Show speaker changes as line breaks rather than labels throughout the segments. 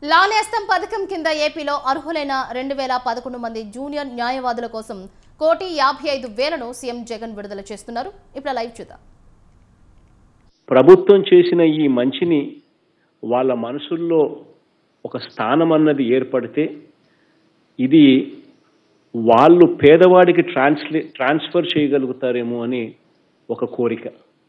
లా నేస్తం పథకం కింద ఏపీలో అర్హులైన రెండు వేల పదకొండు మంది జూనియర్ న్యాయవాదుల కోసం కోటి యాభై ఐదు వేలను సీఎం జగన్ విడుదల చేస్తున్నారు ఇప్పుడు లైవ్ చూద్దాం
ప్రభుత్వం చేసిన ఈ మంచిని వాళ్ళ మనసుల్లో ఒక స్థానం అన్నది ఏర్పడితే ఇది వాళ్ళు పేదవాడికి ట్రాన్స్లే ట్రాన్స్ఫర్ చేయగలుగుతారేమో అని ఒక కోరిక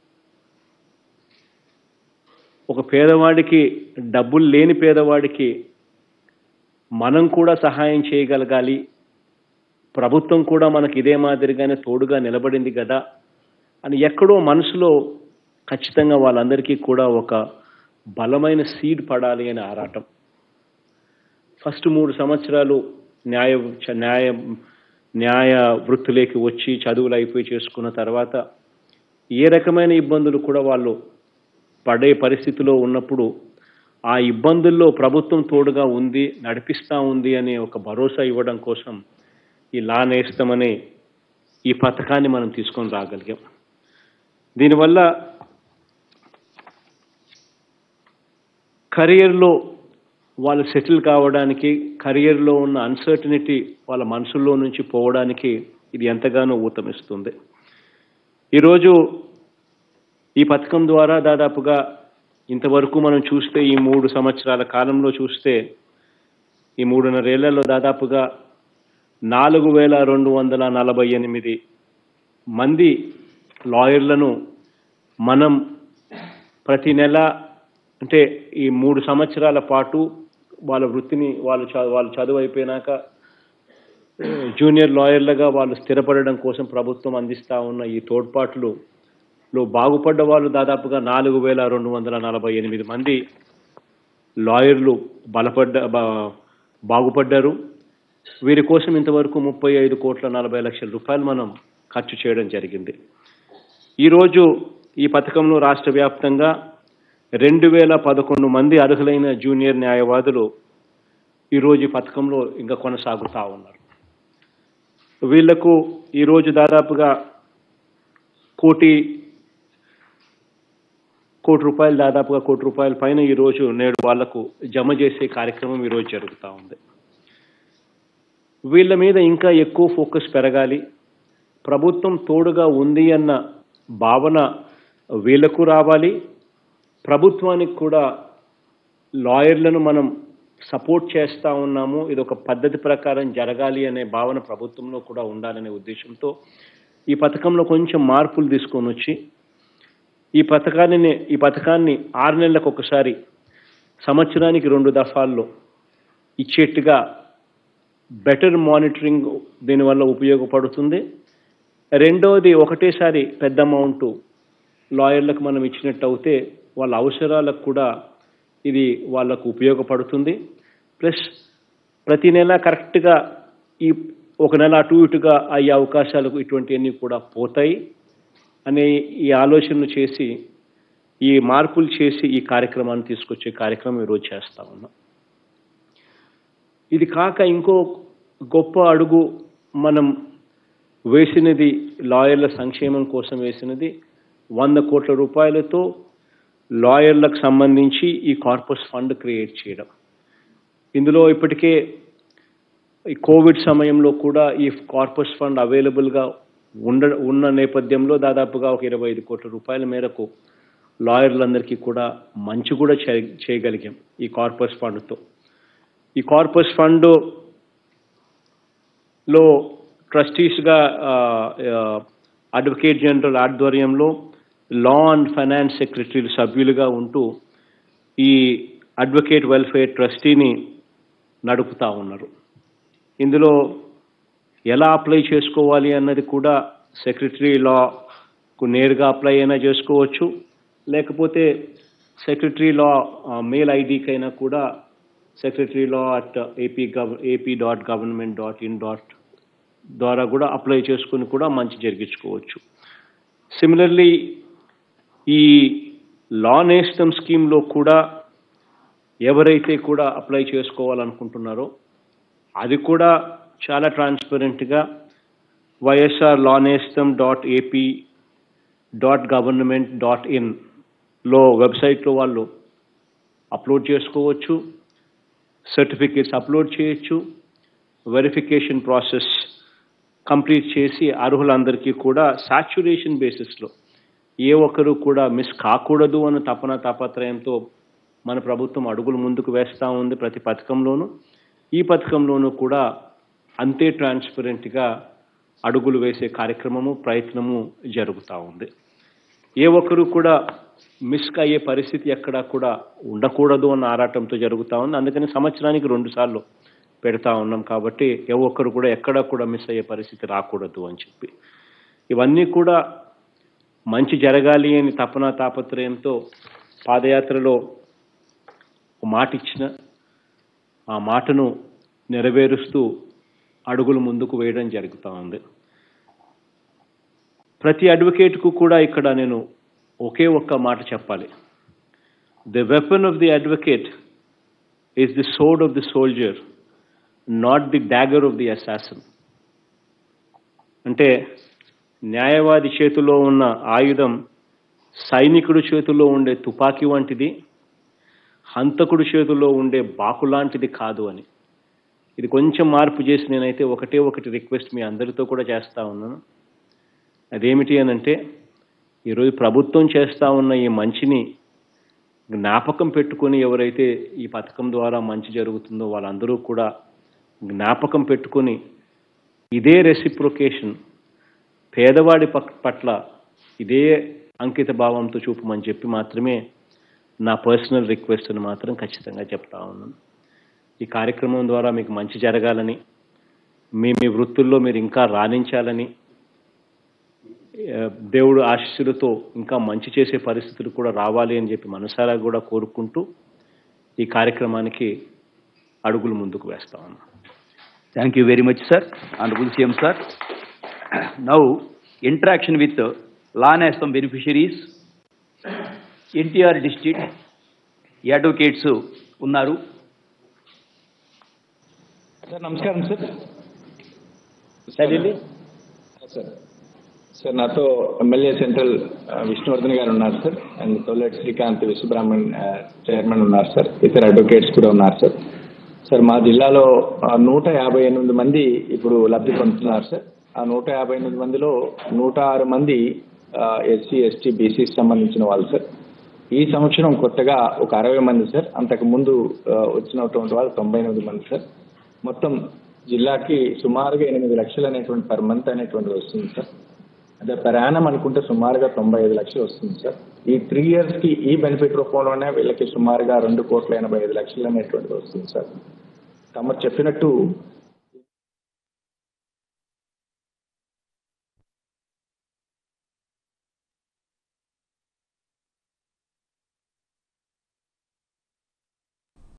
ఒక పేదవాడికి డబ్బులు లేని పేదవాడికి మనం కూడా సహాయం చేయగలగాలి ప్రభుత్వం కూడా మనకి ఇదే మాదిరిగానే తోడుగా నిలబడింది కదా అని ఎక్కడో మనసులో ఖచ్చితంగా వాళ్ళందరికీ కూడా ఒక బలమైన సీడ్ పడాలి అని ఆరాటం ఫస్ట్ మూడు సంవత్సరాలు న్యాయ చ- న్యాయ న్యాయ వృత్తిలోకి వచ్చి చదువులు అయిపోయి చేసుకున్న తర్వాత ఏ రకమైన ఇబ్బందులు కూడా వాళ్ళు పడే పరిస్థితిలో ఉన్నప్పుడు ఆ ఇబ్బందుల్లో ప్రభుత్వం తోడుగా ఉంది నడిపిస్తా ఉంది అనే ఒక భరోసా ఇవ్వడం కోసం ఈ లా నేస్తమనే ఈ పథకాన్ని మనం తీసుకొని రాగలిగాం దీనివల్ల కెరియర్లో వాళ్ళు సెటిల్ కావడానికి కెరియర్లో ఉన్న అన్సర్టనిటీ వాళ్ళ మనసుల్లో నుంచి పోవడానికి ఇది ఎంతగానో ఊతమిస్తుంది ఈరోజు ఈ పథకం ద్వారా దాదాపుగా ఇంతవరకు మనం చూస్తే ఈ మూడు సంవత్సరాల కాలంలో చూస్తే ఈ మూడున్నరేళ్లలో దాదాపుగా నాలుగు వేల రెండు వందల నలభై ఎనిమిది మంది లాయర్లను మనం ప్రతి నెల అంటే ఈ మూడు సంవత్సరాల పాటు వాళ్ళ వృత్తిని వాళ్ళు చ- వాళ్ళు చదువు అయిపోయినాక ఆ, జూనియర్ లాయర్లుగా వాళ్ళు స్థిరపడడం కోసం ప్రభుత్వం అందిస్తా ఉన్న ఈ తోడ్పాట్లు లో బాగుపడ్డ వాళ్ళు దాదాపుగా నాలుగు వేల రెండు వందల నలభై ఎనిమిది మంది లాయర్లు బలపడ్డ బా- బాగుపడ్డారు వీరి కోసం ఇంతవరకు ముప్పై ఐదు కోట్ల నలభై లక్షల రూపాయలు మనం ఖర్చు చేయడం జరిగింది ఈరోజు ఈ పథకంలో రాష్ట్ర వ్యాప్తంగా రెండు వేల పదకొండు మంది అర్హులైన జూనియర్ న్యాయవాదులు ఈరోజు ఈ పథకంలో ఇంకా కొనసాగుతా ఉన్నారు వీళ్లకు ఈరోజు దాదాపుగా కోటి కోటి రూపాయలు దాదాపుగా కోటి రూపాయల పైన ఈరోజు నేడు వాళ్లకు జమ చేసే కార్యక్రమం ఈరోజు జరుగుతూ ఉంది వీళ్ళ మీద ఇంకా ఎక్కువ ఫోకస్ పెరగాలి ప్రభుత్వం తోడుగా ఉంది అన్న భావన వీళ్ళకు రావాలి ప్రభుత్వానికి కూడా లాయర్లను మనం సపోర్ట్ చేస్తూ ఉన్నాము ఇది ఒక పద్ధతి ప్రకారం జరగాలి అనే భావన ప్రభుత్వంలో కూడా ఉండాలనే ఉద్దేశంతో ఈ పథకంలో కొంచెం మార్పులు తీసుకొని వచ్చి ఈ పథకాన్ని ఈ పథకాన్ని ఆరు నెలలకు ఒకసారి సంవత్సరానికి రెండు దఫాల్లో ఇచ్చేట్టుగా బెటర్ మానిటరింగ్ దీనివల్ల ఉపయోగపడుతుంది రెండవది ఒకటేసారి పెద్ద అమౌంట్ లాయర్లకు మనం ఇచ్చినట్టు అయితే వాళ్ళ అవసరాలకు కూడా ఇది వాళ్ళకు ఉపయోగపడుతుంది ప్లస్ ప్రతి నెల కరెక్ట్గా ఈ ఒక నెల అటు ఇటుగా అయ్యే అవకాశాలకు ఇటువంటివన్నీ కూడా పోతాయి అనే ఈ ఆలోచనలు చేసి ఈ మార్పులు చేసి ఈ కార్యక్రమాన్ని తీసుకొచ్చే కార్యక్రమం ఈరోజు చేస్తా ఉన్నాం ఇది కాక ఇంకో గొప్ప అడుగు మనం వేసినది లాయర్ల సంక్షేమం కోసం వేసినది వంద కోట్ల రూపాయలతో లాయర్లకు సంబంధించి ఈ కార్పస్ ఫండ్ క్రియేట్ చేయడం ఇందులో ఇప్పటికే ఈ కోవిడ్ సమయంలో కూడా ఈ కార్పస్ ఫండ్ అవైలబుల్గా ఉండ ఉన్న నేపథ్యంలో దాదాపుగా ఒక ఇరవై ఐదు కోట్ల రూపాయల మేరకు లాయర్లందరికీ కూడా మంచి కూడా చే- చేయగలిగాం ఈ కార్పస్ ఫండ్తో ఈ కార్పస్ ఫండ్ లో ట్రస్టీస్గా అడ్వకేట్ జనరల్ ఆధ్వర్యంలో లా అండ్ ఫైనాన్స్ సెక్రటరీలు సభ్యులుగా ఉంటూ ఈ అడ్వకేట్ వెల్ఫేర్ ట్రస్టీని నడుపుతా ఉన్నారు ఇందులో ఎలా అప్లై చేసుకోవాలి అన్నది కూడా సెక్రటరీ లాకు నేరుగా అప్లై అయినా చేసుకోవచ్చు లేకపోతే సెక్రటరీ లా మెయిల్ ఐడికైనా కూడా secretary law at AP gov AP dot government dot in dot ద్వారా కూడా అప్లై చేసుకుని కూడా మంచి జరిగించుకోవచ్చు సిమిలర్లీ ఈ లా నేస్టమ్ స్కీమ్లో కూడా ఎవరైతే కూడా అప్లై చేసుకోవాలనుకుంటున్నారో అది కూడా చాలా ట్రాన్స్పరెంట్గా YSR law Nestam dot AP dot government dot ఇన్లో వెబ్సైట్లో వాళ్ళు అప్లోడ్ చేసుకోవచ్చు సర్టిఫికేట్స్ అప్లోడ్ చేయొచ్చు వెరిఫికేషన్ ప్రాసెస్ కంప్లీట్ చేసి అర్హులందరికీ కూడా సాచ్యురేషన్ బేసిస్లో ఏ ఒక్కరు కూడా మిస్ కాకూడదు అన్న తపన తాపత్రయంతో మన ప్రభుత్వం అడుగులు ముందుకు వేస్తూ ఉంది ప్రతి పథకంలోనూ ఈ పథకంలోనూ కూడా అంతే ట్రాన్స్పరెంట్గా అడుగులు వేసే కార్యక్రమము ప్రయత్నము జరుగుతూ ఉంది ఏ ఒక్కరు కూడా మిస్ అయ్యే పరిస్థితి ఎక్కడా కూడా ఉండకూడదు అన్న ఆరాటంతో జరుగుతూ ఉంది అందుకని సంవత్సరానికి రెండు సార్లు పెడతా ఉన్నాం కాబట్టి ఏ ఒక్కరు కూడా ఎక్కడా కూడా మిస్ అయ్యే పరిస్థితి రాకూడదు అని చెప్పి ఇవన్నీ కూడా మంచి జరగాలి అని తపన తాపత్రయంతో పాదయాత్రలో ఒక మాట ఇచ్చిన ఆ మాటను నెరవేరుస్తూ అడుగులు ముందుకు వేయడం జరుగుతూ ఉంది ప్రతి అడ్వకేట్కు కూడా ఇక్కడ నేను ఒకే ఒక్క మాట చెప్పాలి the weapon of the advocate is the sword of the soldier not the dagger of the assassin అంటే న్యాయవాది చేతిలో ఉన్న ఆయుధం సైనికుడి చేతిలో ఉండే తుపాకీ వంటిది హంతకుడి చేతిలో ఉండే బాకు లాంటిది కాదు అని ఇది కొంచెం మార్పు చేసి నేనైతే ఒకటే ఒకటి రిక్వెస్ట్ మీ అందరితో కూడా చేస్తా ఉన్నాను అదేమిటి అని అంటే ఈరోజు ప్రభుత్వం చేస్తా ఉన్న ఈ మంచిని జ్ఞాపకం పెట్టుకొని ఎవరైతే ఈ పథకం ద్వారా మంచి జరుగుతుందో వాళ్ళందరూ కూడా జ్ఞాపకం పెట్టుకొని ఇదే రెసిప్రొకేషన్ పేదవాడి పక్- పట్ల ఇదే అంకిత భావంతో చూపమని చెప్పి మాత్రమే నా పర్సనల్ రిక్వెస్ట్ అని మాత్రం ఖచ్చితంగా చెప్తా ఉన్నాను ఈ కార్యక్రమం ద్వారా మీకు మంచి జరగాలని మీ మీ వృత్తుల్లో మీరు ఇంకా రాణించాలని ఆ, దేవుడు ఆశీస్సులతో ఇంకా మంచి చేసే పరిస్థితులు కూడా రావాలి అని చెప్పి మనసారా కూడా కోరుకుంటూ ఈ కార్యక్రమానికి అడుగులు ముందుకు వేస్తా ఉన్నాను
Thank you very much, sir. Honorable CM, sir. Now, interaction with uh, law and some beneficiaries. NTR district advocates ఉన్నారు
సార్ నమస్కారం సార్
సరేలే
సార్ సార్ నాతో ఎమ్మెల్యే సెంట్రల్ ఆ, విష్ణువర్ధన్ గారు ఉన్నారు సార్ అండ్ తొలెట్ శ్రీకాంత్ విశ్వబ్రాహ్మణ్ ఆ, చైర్మన్ ఉన్నారు సార్ ఇతర అడ్వకేట్స్ కూడా ఉన్నారు సార్ సార్ మా జిల్లాలో ఆ, నూట యాభై ఎనిమిది మంది ఇప్పుడు లబ్ధి పొందుతున్నారు సార్ ఆ నూట యాభై ఎనిమిది మందిలో నూట ఆరు మంది ఎస్సీ ఎస్టీ బీసీకి సంబంధించిన వాళ్ళు సార్ ఈ సంవత్సరం కొత్తగా ఒక అరవై మంది సార్ అంతకు ముందు ఆ, వచ్చినటువంటి వాళ్ళు తొంభై ఎనిమిది మంది సార్ మొత్తం జిల్లాకి సుమారుగా ఎనిమిది లక్షలు అనేటువంటి పర్ మంత్ అనేటువంటిది వస్తుంది సార్ అదే ప్రయాణం అనుకుంటే సుమారుగా తొంభై ఐదు లక్షలు వస్తుంది సార్ ఈ త్రీ ఇయర్స్ కి ఈ బెనిఫిట్ రూపంలోనే వీళ్ళకి సుమారుగా రెండు కోట్ల ఎనభై ఐదు లక్షలు అనేటువంటిది వస్తుంది సార్ తమరు చెప్పినట్టు